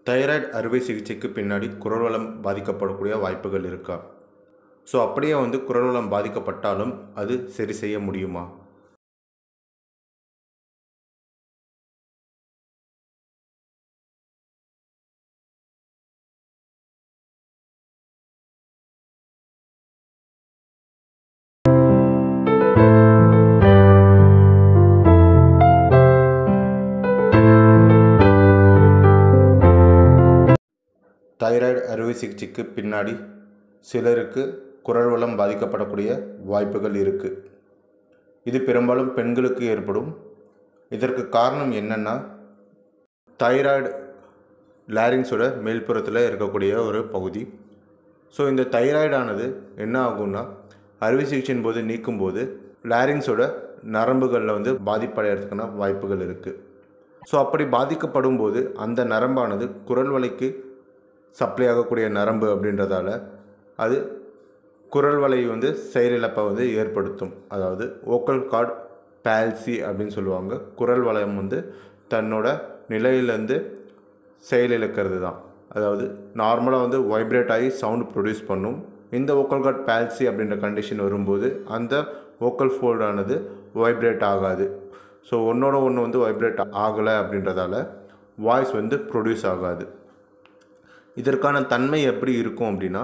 thyroid அறுவை சிகிச்சைக்கு பின்னாடி குரல் வளம் பாதிக்கப்படக்கூடிய வாய்ப்புகள் இருக்கா ஸோ அப்படியே வந்து குரல் வளம் பாதிக்கப்பட்டாலும் அது சரி செய்ய முடியுமா தைராய்டு அறுவை சிகிச்சைக்கு பின்னாடி சிலருக்கு குரல் வளம் பாதிக்கப்படக்கூடிய வாய்ப்புகள் இருக்குது இது பெரும்பாலும் பெண்களுக்கு ஏற்படும் இதற்கு காரணம் என்னென்னா தைராய்டு லாரிங்ஸோட மேல்புறத்தில் இருக்கக்கூடிய ஒரு பகுதி ஸோ இந்த தைராய்டானது என்ன ஆகும்னா அறுவை சிகிச்சையின் போது நீக்கும்போது லாரிங்ஸோட நரம்புகளில் வந்து பாதிப்படைகிறதுக்கான வாய்ப்புகள் இருக்குது ஸோ அப்படி பாதிக்கப்படும் போது அந்த நரம்பானது குரல் வலைக்கு சப்ளை ஆகக்கூடிய நரம்பு அப்படின்றதால அது குரல் வலை வந்து செயலிழப்பை வந்து ஏற்படுத்தும் அதாவது ஓக்கல் கார்ட் பேல்சி அப்படின்னு சொல்லுவாங்க குரல் வளையம் வந்து தன்னோட நிலையிலேருந்து செயலிழக்கிறது தான் அதாவது நார்மலாக வந்து வைப்ரேட் ஆகி சவுண்ட் ப்ரொடியூஸ் பண்ணும் இந்த ஓக்கல் கார்ட் பேல்சி அப்படின்ற கண்டிஷன் வரும்போது அந்த ஓக்கல் ஃபோல்டானது வைப்ரேட் ஆகாது ஸோ ஒன்றோட ஒன்று வந்து வைப்ரேட் ஆகலை அப்படின்றதால வாய்ஸ் வந்து ப்ரொடியூஸ் ஆகாது இதற்கான தன்மை எப்படி இருக்கும் அப்படின்னா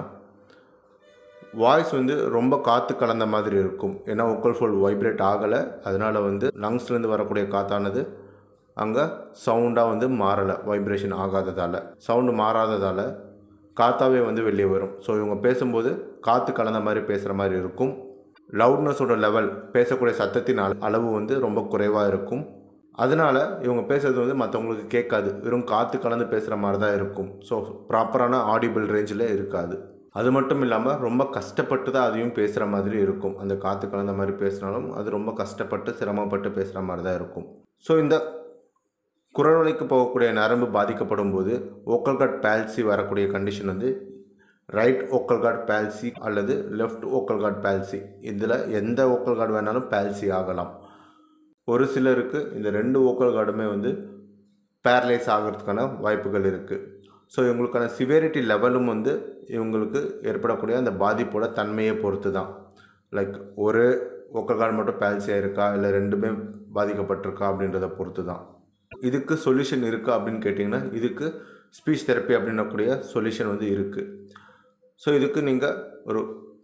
வாய்ஸ் வந்து ரொம்ப காற்று கலந்த மாதிரி இருக்கும் ஏன்னா ஒக்கல் ஃபோல் வைப்ரேட் ஆகலை அதனால் வந்து லங்ஸ்லேருந்து வரக்கூடிய காற்றானது அங்கே சவுண்டாக வந்து மாறலை வைப்ரேஷன் ஆகாததால் சவுண்டு மாறாததால் காற்றாவே வந்து வெளியே வரும் ஸோ இவங்க பேசும்போது காற்று கலந்த மாதிரி பேசுகிற மாதிரி இருக்கும் லவுட்னஸோட லெவல் பேசக்கூடிய சத்தத்தின் அள- அளவு வந்து ரொம்ப குறைவாக இருக்கும் அதனால் இவங்க பேசுறது வந்து மற்றவங்களுக்கு கேட்காது வெறும் காற்று கலந்து பேசுகிற மாதிரி தான் இருக்கும் ஸோ ப்ராப்பரான ஆடிபிள் ரேஞ்சில் இருக்காது அது மட்டும் இல்லாமல் ரொம்ப கஷ்டப்பட்டு தான் அதையும் பேசுகிற மாதிரி இருக்கும் அந்த காற்று கலந்த மாதிரி பேசினாலும் அது ரொம்ப கஷ்டப்பட்டு சிரமப்பட்டு பேசுகிற மாதிரி தான் இருக்கும் ஸோ இந்த குரல் வலைக்கு போகக்கூடிய நரம்பு பாதிக்கப்படும் போது ஓக்கல் கார்ட் பேல்சி வரக்கூடிய கண்டிஷன் வந்து ரைட் ஓக்கல் கார்ட் பேல்சி அல்லது லெஃப்ட் ஓக்கல் கார்ட் பேல்சி இதில் எந்த ஓக்கல் கார்டு வேணாலும் பேல்சி ஆகலாம் ஒரு சிலருக்கு இந்த ரெண்டு ஓக்கல் கார்டுமே வந்து பேரலைஸ் ஆகிறதுக்கான வாய்ப்புகள் இருக்குது ஸோ இவங்களுக்கான சிவியரிட்டி லெவலும் வந்து இவங்களுக்கு ஏற்படக்கூடிய அந்த பாதிப்போட தன்மையை பொறுத்து தான் லைக் ஒரு ஓக்கல் கார்டு மட்டும் பேல்சியாக இருக்கா இல்லை ரெண்டுமே பாதிக்கப்பட்டிருக்கா அப்படின்றத பொறுத்து தான் இதுக்கு சொல்யூஷன் இருக்கா அப்படின்னு கேட்டிங்கன்னா இதுக்கு ஸ்பீச் தெரப்பி அப்படின்னக்கூடிய சொல்யூஷன் வந்து இருக்குது ஸோ இதுக்கு நீங்கள் ஒரு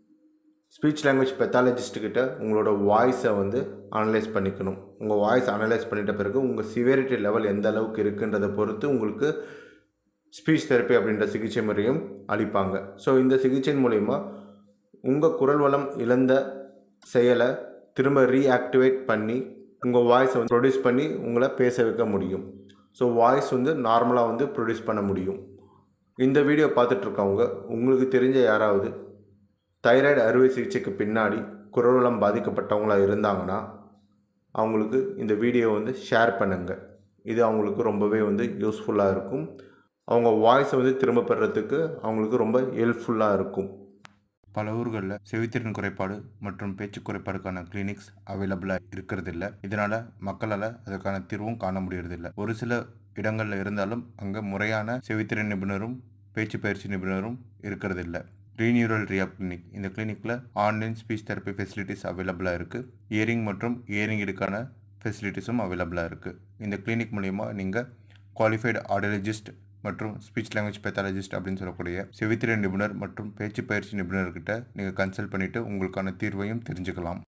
ஸ்பீச் லாங்குவேஜ் பெத்தாலஜிஸ்ட்டுக்கிட்ட உங்களோட வாய்ஸை வந்து அனலைஸ் பண்ணிக்கணும் உங்கள் வாய்ஸ் அனலைஸ் பண்ணிட்ட பிறகு உங்கள் சிவியரிட்டி லெவல் எந்த அளவுக்கு இருக்குன்றதை பொறுத்து உங்களுக்கு ஸ்பீச் தெரப்பி அப்படின்ற சிகிச்சை முறையும் அளிப்பாங்க ஸோ இந்த சிகிச்சையின் மூலயமா உங்கள் குரல் வளம் இழந்த செயலை திரும்ப ரீஆக்டிவேட் பண்ணி உங்கள் வாய்ஸை வந்து ப்ரொடியூஸ் பண்ணி உங்களை பேச வைக்க முடியும் ஸோ வாய்ஸ் வந்து நார்மலாக வந்து ப்ரொடியூஸ் பண்ண முடியும் இந்த வீடியோ பார்த்துட்ருக்கவங்க உங்களுக்கு தெரிஞ்ச யாராவது தைராய்டு அறுவை சிகிச்சைக்கு பின்னாடி குரல் வளம் பாதிக்கப்பட்டவங்களா இருந்தாங்கன்னா அவங்களுக்கு இந்த வீடியோ வந்து ஷேர் பண்ணுங்கள் இது அவங்களுக்கு ரொம்பவே வந்து யூஸ்ஃபுல்லாக இருக்கும் அவங்க வாய்ஸை வந்து திரும்ப பெறத்துக்கு அவங்களுக்கு ரொம்ப ஹெல்ப்ஃபுல்லாக இருக்கும் பல ஊர்களில் செவித்திறன் குறைபாடு மற்றும் பேச்சு குறைபாடுக்கான கிளினிக்ஸ் அவைலபிளாக இருக்கிறதில்ல இதனால் மக்களால் அதற்கான தீர்வும் காண முடியறதில்ல ஒரு சில இடங்களில் இருந்தாலும் அங்கே முறையான செவித்திறன் நிபுணரும் பேச்சு பயிற்சி நிபுணரும் இருக்கிறதில்ல ரீனியூரல் ரியாப் கிளினிக் இந்த கிளினிக்கில் ஆன்லைன் ஸ்பீச் தெரப்பி ஃபெசிலிட்டிஸ் அவைலபிளாக இருக்குது இயரிங் மற்றும் இயரிங் இதுக்கான ஃபெசிலிட்டிஸும் அவைலபிளாக இருக்குது இந்த கிளினிக் மூலிமா நீங்கள் குவாலிஃபைடு ஆடியாலஜிஸ்ட் மற்றும் ஸ்பீச் லாங்குவேஜ் பெத்தாலஜிஸ்ட் அப்படின்னு சொல்லக்கூடிய செவித்திறன் நிபுணர் மற்றும் பேச்சு பயிற்சி நிபுணர்கிட்ட நீங்கள் கன்சல்ட் பண்ணிவிட்டு உங்களுக்கான தீர்வையும் தெரிஞ்சுக்கலாம்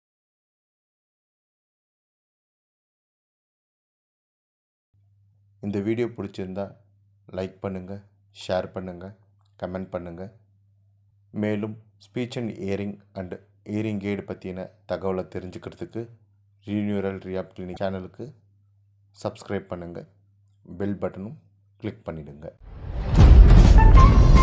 இந்த வீடியோ பிடிச்சிருந்தா லைக் பண்ணுங்கள் ஷேர் பண்ணுங்கள் கமெண்ட் பண்ணுங்கள் மேலும் speech and hearing and hearing aid பற்றின தகவலை தெரிஞ்சுக்கிறதுக்கு ரீனியூரல் ரியாப் கிளினிக் சேனலுக்கு சப்ஸ்கிரைப் பண்ணுங்கள் பெல் பட்டனும் கிளிக் பண்ணிடுங்க